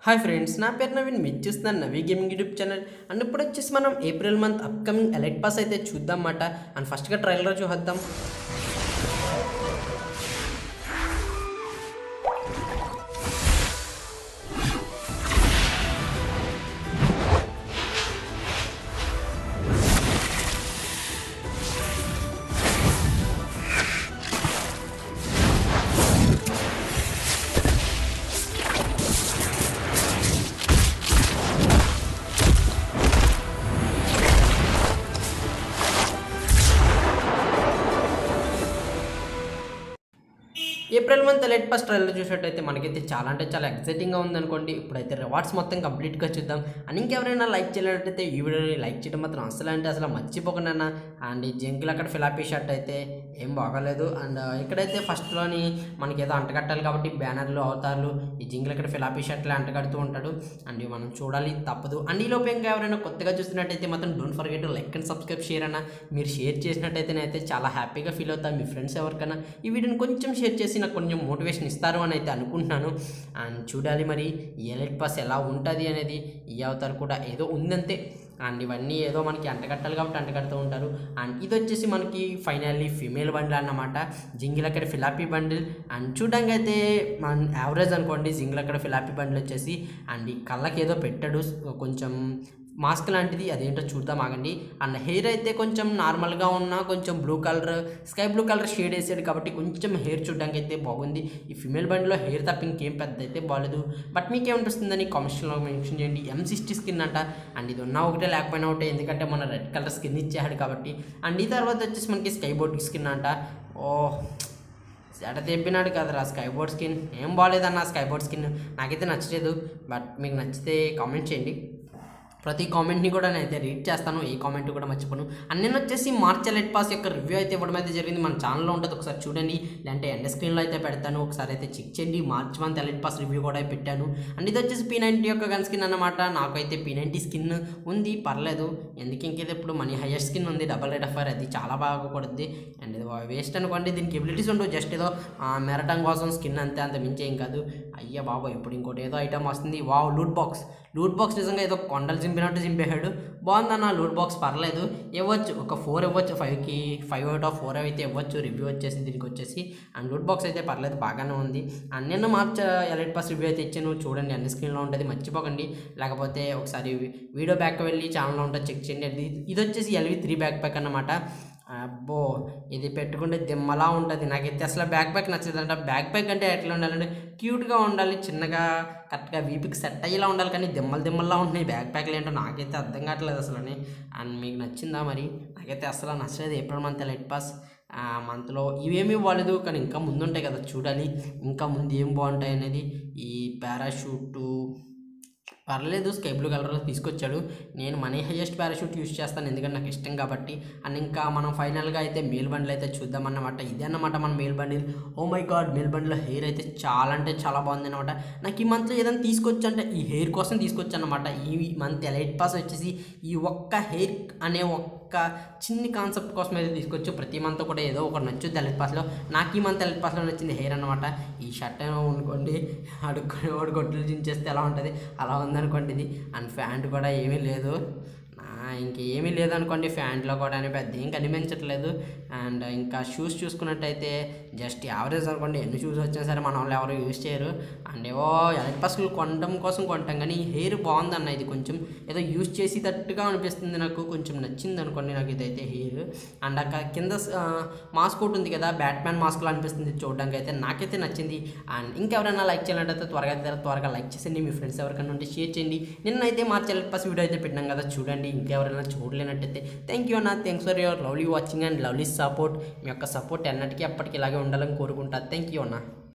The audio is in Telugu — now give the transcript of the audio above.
హాయ్ ఫ్రెండ్స్ నా పేరు నవీన్ మీరు చూస్తున్నాను Navi gaming YouTube channel and ఇప్పుడు వచ్చేసి మనం April month upcoming elite pass అయితే చూద్దాం అన్నమాట అండ్ ఫస్ట్గా ట్రైలర్ చూద్దాం April month elite pass trailer చూసినట్టయితే మనకైతే చాలా అంటే చాలా ఎక్సైటింగ్గా ఉందనుకోండి ఇప్పుడైతే రివార్డ్స్ మొత్తం కంప్లీట్గా చూద్దాం అండ్ ఇంకెవరైనా లైక్ చేయలేనట్టయితే ఈ వీడియోని లైక్ చేయడం మాత్రం అసలు అంటే అసలు మర్చిపోకుండా అండ్ ఈ జంకులు అక్కడ ఫిలాపీ షర్ట్ అయితే ఏం బాగాలేదు అండ్ ఇక్కడైతే ఫస్ట్లోని మనకి ఏదో అంటగట్టాలి కాబట్టి బ్యానర్లు అవతార్లు ఈ జింకులు ఇక్కడ ఫిలాపీ షర్ట్లు అంటగడుతూ ఉంటాడు అండ్ ఇవి మనం చూడాలి తప్పదు అండ్ ఈ లోపు ఇంకా ఎవరైనా కొత్తగా చూస్తున్నట్టయితే మాత్రం don't forget like and subscribe share అన్న మీరు షేర్ చేసినట్టయితే నేనైతే చాలా హ్యాపీగా ఫీల్ అవుతాను మీ ఫ్రెండ్స్ ఎవరికైనా ఈ వీడియోని కొంచెం షేర్ చేసి నాకు కొంచెం మోటివేషన్ ఇస్తారు అని అయితే అనుకుంటున్నాను అండ్ చూడాలి మరి ఈ ఎలైట్ పాస్ ఎలా ఉంటుంది అనేది ఈ అవతారు కూడా ఏదో ఉందంతే అండ్ ఇవన్నీ ఏదో మనకి అంటగట్టాలి కాబట్టి అంటగడుతూ ఉంటారు అండ్ ఇది వచ్చేసి మనకి ఫైనల్లీ ఫీమేల్ బండిల్ అన్నమాట జింగిల్ అక్కడ ఫిలాపీ బండిల్ అండ్ చూడడానికి అయితే మన యావరేజ్ అనుకోండి జింగిల్ అక్కడ ఫిలాపీ బండిల్ వచ్చేసి అండ్ ఈ కళ్ళకి ఏదో పెట్టాడు కొంచెం మాస్క్ లాంటిది అదేంటో చూద్దాం ఆగండి అండ్ హెయిర్ అయితే కొంచెం నార్మల్గా ఉన్న కొంచెం blue colour sky blue colour shade వేసాడు కాబట్టి కొంచెం హెయిర్ చూడడానికి అయితే బాగుంది ఈ ఫిమేల్ బండిలో హెయిర్ తప్ప ఇంకేం పెద్ద అయితే బాగాలేదు బట్ మీకేమనిపిస్తుందని కామెంట్స్లో మెన్షన్ చేయండి ఎం సిక్స్టీ స్కిన్ అంట అండ్ ఇది ఉన్నా ఒకటే లేకపోయినా ఒకటే ఎందుకంటే మన రెడ్ కలర్ స్కిన్ ఇచ్చాడు కాబట్టి అండ్ ఈ తర్వాత వచ్చేసి మనకి స్కై బోర్డ్ స్కిన్ అంట ఓ ఎట తెప్పినాడు కదరా స్కై బోర్డ్ స్కిన్ ఏం బాగాలేదన్న స్కై బోర్డ్ స్కిన్ నాకైతే నచ్చలేదు బట్ మీకు నచ్చితే కామెంట్ చేయండి ప్రతి కామెంట్ని కూడా నేనైతే రీడ్ చేస్తాను ఈ కామెంట్ కూడా మర్చిపోను అండ్ నేను వచ్చేసి మార్చ్ ఎలైట్ పాస్ యొక్క రివ్యూ అయితే ఇవ్వడం అయితే జరిగింది మన ఛానల్లో ఉంటుంది ఒకసారి చూడండి లేదంటే ఎండ స్క్రీన్లో అయితే పెడతాను ఒకసారి అయితే చెక్ చేయండి March month elite pass review కూడా పెట్టాను అండ్ ఇది వచ్చేసి పీ నైంటీ యొక్క గన్ స్కిన్ అనమాట నాకైతే పీ నైంటీ స్కిన్ ఉంది పర్లేదు ఎందుకు ఇంకేది ఇప్పుడు మనీ హైయెస్ట్ స్కిన్ ఉంది డబల్ రేట్ ఆఫర్ అది చాలా బాగా కొడుద్ది అండ్ ఇది వేస్ట్ అనుకోండి దీనికి ఎబిలిటీస్ ఉండవు జస్ట్ ఏదో మెరటం కోసం స్కిన్ అంతే అంత మించి ఏం కాదు అయ్యా బాబా ఇప్పుడు ఇంకోటి ఏదో ఐటమ్ వస్తుంది wow loot box loot box నిజంగా ఏదో కొండలు చింపినట్టు చింపేశాడు బాగుందన్న లూట్ బాక్స్ పర్లేదు ఇవ్వచ్చు ఒక ఫోర్ ఇవ్వచ్చు ఫైవ్కి ఫైవ్ అవుట్ ఆఫ్ ఫోర్ అయితే ఇవ్వచ్చు రివ్యూ వచ్చేసి దీనికి వచ్చేసి అండ్ లూట్ బాక్స్ అయితే పర్లేదు బాగానే ఉంది అండ్ నిన్న మార్చ్ ఎలైట్ పాస్ రివ్యూ అయితే ఇచ్చాను చూడండి అన్ని స్క్రీన్లో ఉంటుంది మర్చిపోకండి లేకపోతే ఒకసారి వీడియో బ్యాక్ వెళ్ళి ఛానల్లో ఉంటుంది చెక్ చేయండి అది ఇది వచ్చేసి ఎల్వి త్రీ బ్యాక్ ప్యాక్ అన్నమాట అబ్బో ఇది పెట్టుకుంటే దిమ్మలా ఉంటుంది నాకైతే అసలు బ్యాక్ ప్యాక్ నచ్చదంట బ్యాక్ ప్యాక్ అంటే ఎట్లా ఉండాలంటే క్యూట్గా ఉండాలి చిన్నగా కరెక్ట్గా వీపుకి సెట్ అయ్యేలా ఉండాలి కానీ దిమ్మలు దిమ్మల్లా ఉంటున్నాయి బ్యాక్ ప్యాక్లు ఏంటో నాకైతే అర్థం కావట్లేదు అసలు అండ్ మీకు నచ్చిందా మరి నాకైతే అసలు నచ్చలేదు ఏప్రిల్ మంత్ లైట్ పాస్ మంత్లో ఇవేమీ బాగాలేదు కానీ ఇంకా ముందు ఉంటాయి కదా చూడాలి ఇంకా ముందు ఏం బాగుంటాయి అనేది ఈ పారాషూటు పర్లేదు స్కై బ్లూ కలర్లో తీసుకొచ్చాడు నేను మనీ హైయెస్ట్ పారాషూట్ యూస్ చేస్తాను ఎందుకంటే నాకు ఇష్టం కాబట్టి అండ్ ఇంకా మనం ఫైనల్గా అయితే మేల్ బండిల్ అయితే చూద్దామన్నమాట ఇదే అన్నమాట మన male bundle oh my god male బండిలో హెయిర్ అయితే చాలా అంటే చాలా బాగుంది అనమాట నాకు ఈ మంత్లో ఏదైనా తీసుకొచ్చు అంటే ఈ హెయిర్ కోసం తీసుకొచ్చు అనమాట ఈ మంత్ ఎలైట్ పాస్ వచ్చేసి ఈ ఒక్క హెయిర్ అనే ఒక్క చిన్ని కాన్సెప్ట్ కోసం అయితే తీసుకొచ్చు ప్రతి మంత్ కూడా ఏదో ఒకటి నచ్చుద్ది ఎలైట్ పాస్లో నాకు ఈ మంత్ ఎలైట్ పాస్లో నచ్చింది హెయిర్ అనమాట ఈ షర్ట్ ఏమో అనుకోండి అడుక్కొని వాడు గొడ్డలు చించేస్తే ఎలా ఉంటుంది అలా ఉందనుకోండి ఇది అండ్ ఫ్యాంట్ కూడా ఏమీ లేదు ఇంకేమీ లేదనుకోండి ఫ్యాంట్లో కూడా అని పెద్ద ఏం కనిపించట్లేదు అండ్ ఇంకా షూస్ చూసుకున్నట్టయితే జస్ట్ యావరేజ్ అనుకోండి ఎన్ని షూస్ వచ్చినా సరే మన వాళ్ళు ఎవరు యూజ్ చేయరు అండ్ ఏవో ఎలక్ట్ పాస్లు కొనడం కోసం కొంటాం కానీ హెయిర్ బాగుందన్న ఇది కొంచెం ఏదో యూజ్ చేసేటట్టుగా అనిపిస్తుంది నాకు కొంచెం నచ్చింది అనుకోండి నాకు ఇదైతే హెయిర్ అండ్ అక్కడ కింద మాస్క్ ఒకటి ఉంది కదా బ్యాట్మ్యాన్ మాస్క్లో అనిపిస్తుంది చూడడానికి అయితే నాకైతే నచ్చింది అండ్ ఇంకెవరైనా లైక్ చేయాలంటే త్వరగా త్వరగా లైక్ చేసేయండి మీ ఫ్రెండ్స్ ఎవరికైనా ఉంటే షేర్ చేయండి నిన్నైతే మా ఎలక్ట్ పాస్ వీడియో అయితే పెట్టినాం కదా చూడండి ఇంకెవరైనా చూడలేనట్టయితే థ్యాంక్ యూ అన్న thanks for your lovely watching and lovely support మీ యొక్క సపోర్ట్ ఎన్నటికీ అప్పటికి ఇలాగే ఉండాలని కోరుకుంటా థ్యాంక్ యూ అన్న